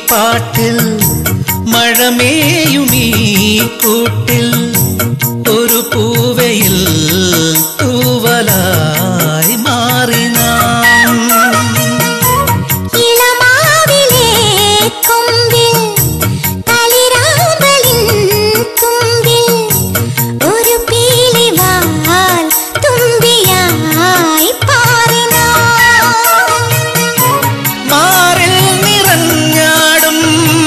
പാട്ടിൽ മഴമേയുമീ കൂട്ടിൽ ഒരു പൂവയിൽ തൂവലായി മാറി നാം ഇളമാവിലെ കൊമ്പിൽ തളിരാമ്പലിൻ തുമ്പിൽ ഒരു പീലിവാൽ തുമ്പിയായി പാറിനാ മാറിൽ നിറഞ്ഞാടും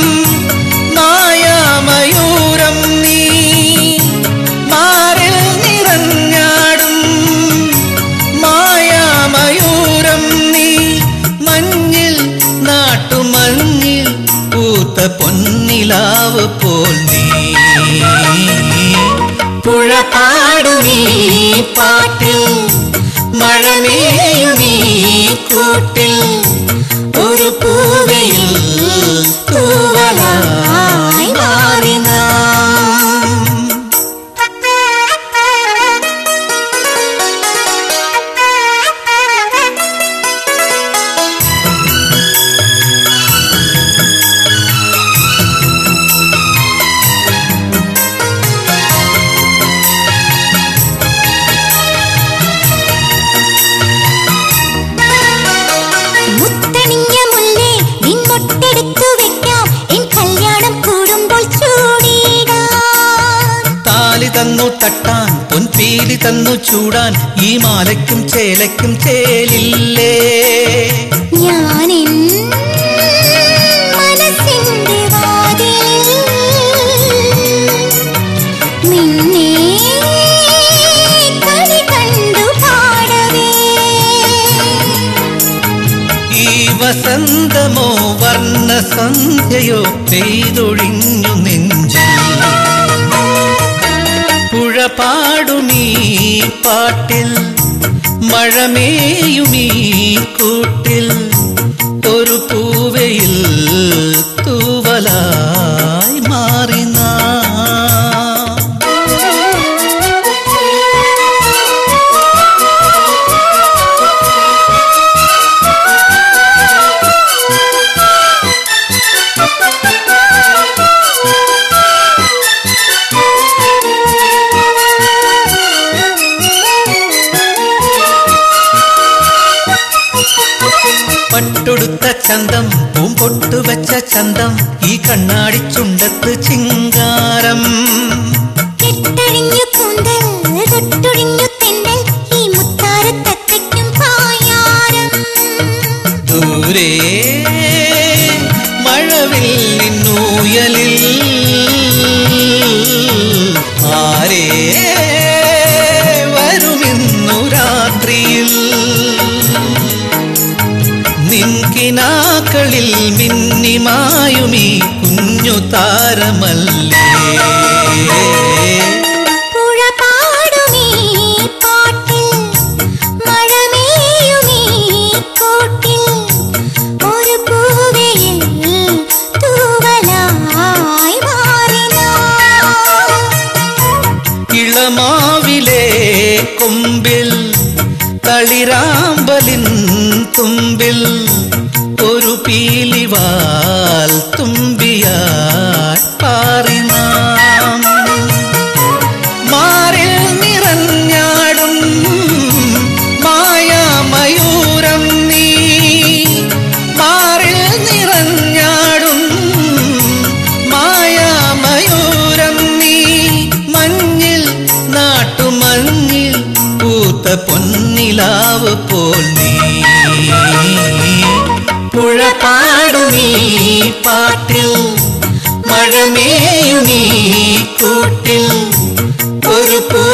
മായാമയൂരം നീ മാറിൽ നിറഞ്ഞാടും മായാമയൂരം നീ മഞ്ഞിൽ നാട്ടുമഞ്ഞിൽ പൂത്ത പൊന്നിലാവ് പോൽ നീ പുഴ പാടുമീ പാട്ടിൽ മഴമേയുമീ കൂട്ടിൽ ഒരു പൂവയിൽ തൂവലായി മാറി നാം മുത്തണിഞ്ഞ മുല്ലേ നിൻ മൊട്ടെടുത്തു വെക്കാം എൻ കല്യാണം കൂടുമ്പോൾ ചൂടിടാം താലി തന്നു തട്ടാൻ പൊൻപീലി തന്നു ചൂടാൻ ഈ മാലയ്ക്കും ചേലയ്ക്കും ചേലില്ലേ ഞാനിൻ മനസ്സിന്റെ വാതിൽ നിന്നെ കണി കണ്ടു പാടവേ ഈ വസന്തമോ വർണ്ണ സന്ധ്യയോ പെയ്തൊഴിഞ്ഞു നെഞ്ചിൽ പുഴ പാടുമീ പാട്ടിൽ മഴമേയുമീ കൂട്ടിൽ ഒരു പൂവയിൽ തൂവലായി മാറി നാം പട്ടൊടുത്ത ചന്തം പൂമ്പൊട്ടു വെച്ച ചന്തം ഈ കണ്ണാടി ചുണ്ടത്ത് ചിങ്കാരം കെട്ടഴിഞ്ഞു കൂന്തൽ തൊട്ടൊഴിഞ്ഞു തെന്നൽ ഈ മുത്താരത്തത്തയ്ക്കും പായാരം ദൂരെ മഴവിൽ നിന്നൂയലിൽ ആരേ വരുമിന്നു രാത്രിയിൽ നിൻകിനാക്കളിൽ മിന്നിമായുമീ കുഞ്ഞു താരമല്ലേ പുഴ പാടുമീ പാട്ടിൽ മഴമേയുമീ കൂട്ടിൽ ഒരു പൂവയിൽ തൂവലായി മാറിനാ ഇളമാവിലെ കൊമ്പിൽ തളിരാമ്പലിൻ തുമ്പിൽ ഒരു പീലിവാൽ തുമ്പിയാൽ പാറി നാം മാറിൽ നിറഞ്ഞാടും മായാമയൂരം നീ മാറിൽ നിറഞ്ഞാടും മായാമയൂരം നീ മഞ്ഞിൽ നാട്ടുമഞ്ഞിൽ പൂത്ത പൊന്നിലാവ് പോൽ നീ പുഴ പാടുമീ പാട്ടിൽ മഴമേയുമീ കൂട്ടിൽ ഒരു പൂ